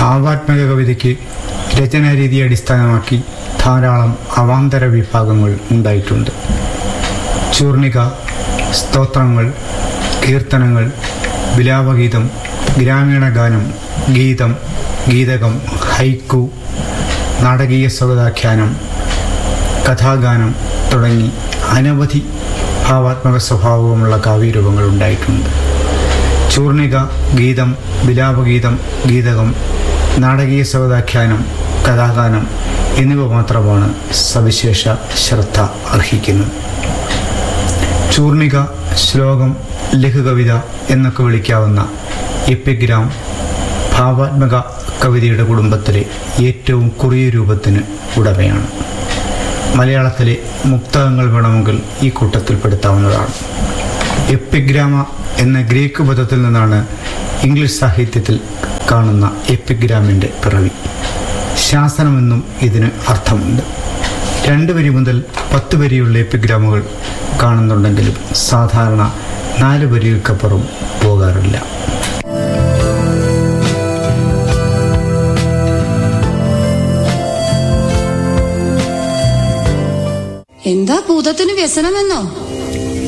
ഭാവാത്മക കവിതയ്ക്ക് രചനാരീതി അടിസ്ഥാനമാക്കി ധാരാളം അവാന്തര വിഭാഗങ്ങൾ ഉണ്ടായിട്ടുണ്ട് ചൂർണിക സ്തോത്രങ്ങൾ കീർത്തനങ്ങൾ വിലാപഗീതം ഗ്രാമീണ ഗാനം ഗീതം ഗീതകം ഹൈക്കു നാടകീയ സ്വഗതാഖ്യാനം കഥാഗാനം തുടങ്ങി അനവധി ഭാവാത്മക സ്വഭാവമുള്ള കാവ്യരൂപങ്ങൾ ഉണ്ടായിട്ടുണ്ട് ചൂർണിക ഗീതം വിലാപഗീതം ഗീതകം നാടകീയ സ്വഗതാഖ്യാനം കഥാഗാനം എന്നിവ മാത്രമാണ് സവിശേഷ ശ്രദ്ധ അർഹിക്കുന്നത് ചൂർണിക ശ്ലോകം ലഘുകവിത എന്നൊക്കെ വിളിക്കാവുന്ന എപ്പിഗ്രാം ഭാവാത്മക കവിതയുടെ കുടുംബത്തിലെ ഏറ്റവും കുറിയ രൂപത്തിന് ഉടമയാണ് മലയാളത്തിലെ മുക്തകങ്ങൾ വേണമെങ്കിൽ ഈ കൂട്ടത്തിൽപ്പെടുത്താവുന്നതാണ് എപ്പിഗ്രാമ എന്ന ഗ്രീക്ക് പദത്തിൽ നിന്നാണ് ഇംഗ്ലീഷ് സാഹിത്യത്തിൽ കാണുന്ന എപ്പിഗ്രാമിൻ്റെ പിറവി ശാസനമെന്നും ഇതിന് അർത്ഥമുണ്ട് രണ്ട് വരി മുതൽ പത്ത് വരിയുള്ള എപ്പിഗ്രാമുകൾ കാണുന്നുണ്ടെങ്കിലും സാധാരണ നാല് വരികൾക്കപ്പുറം പോകാറില്ല എന്താ ഭൂതത്തിന് വ്യസനമെന്നോ